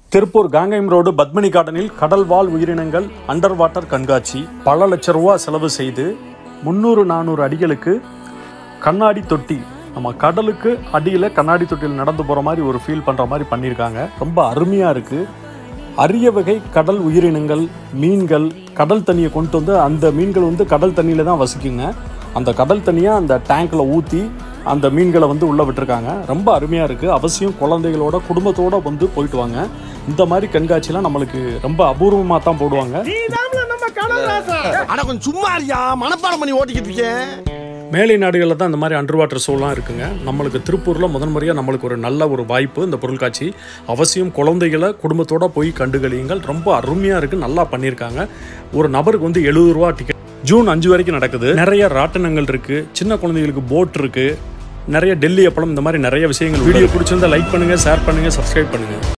Tiruppur Kangayam road Padmini கார்டனில் கடல் வாழ் உயிரினங்கள் அண்டர் வாட்டர் கண்காட்சி பல லட்ச ரூபா செலவு செய்து முந்நூறு நானூறு அடிகளுக்கு கண்ணாடி தொட்டி நம்ம கடலுக்கு அடியில் கண்ணாடி தொட்டியில் நடந்து போகிற மாதிரி ஒரு ஃபீல் பண்ணுற மாதிரி பண்ணியிருக்காங்க ரொம்ப அருமையாக இருக்குது அரிய வகை கடல் உயிரினங்கள் மீன்கள் கடல் தண்ணியை கொண்டு வந்து அந்த மீன்கள் வந்து கடல் தண்ணியில் தான் வசிக்குங்க அந்த கடல் தண்ணியை அந்த டேங்க்கில் ஊற்றி அந்த மீன்களை வந்து உள்ளே விட்டுருக்காங்க ரொம்ப அருமையாக இருக்குது அவசியம் குழந்தைகளோட குடும்பத்தோட வந்து போயிட்டு வாங்க இந்த மாதிரி கண்காட்சிலாம் நம்மளுக்கு ரொம்ப அபூர்வமாக தான் போடுவாங்க அட கொஞ்சம் சும்மா இருக்கியா மனப்பாடம் பண்ணி ஓட்டிக்கிட்டு இருக்கேன் மேலை நாடுகளில் தான் இந்த மாதிரி அண்டர் வாட்டர் ஷோலாம் இருக்குங்க நம்மளுக்கு திருப்பூரில் முதன் முறையாக நம்மளுக்கு ஒரு நல்ல ஒரு வாய்ப்பு இந்த பொருட்காட்சி அவசியம் குழந்தைகளை குடும்பத்தோட போய் கண்டுகளியுங்கள் ரொம்ப அருமையாக இருக்குது நல்லா பண்ணியிருக்காங்க ஒரு நபருக்கு வந்து எழுபது ரூபா டிக்கெட் ஜூன் அஞ்சு வரைக்கும் நடக்குது நிறைய ராட்டினங்கள் இருக்குது சின்ன குழந்தைகளுக்கு போட் இருக்குது நிறைய டெல்லி அப்பளம் இந்த மாதிரி நிறைய விஷயங்கள் வீடியோ பிடிச்சிருந்தா லைக் பண்ணுங்கள் ஷேர் பண்ணுங்கள் சப்ஸ்கிரைப் பண்ணுங்கள்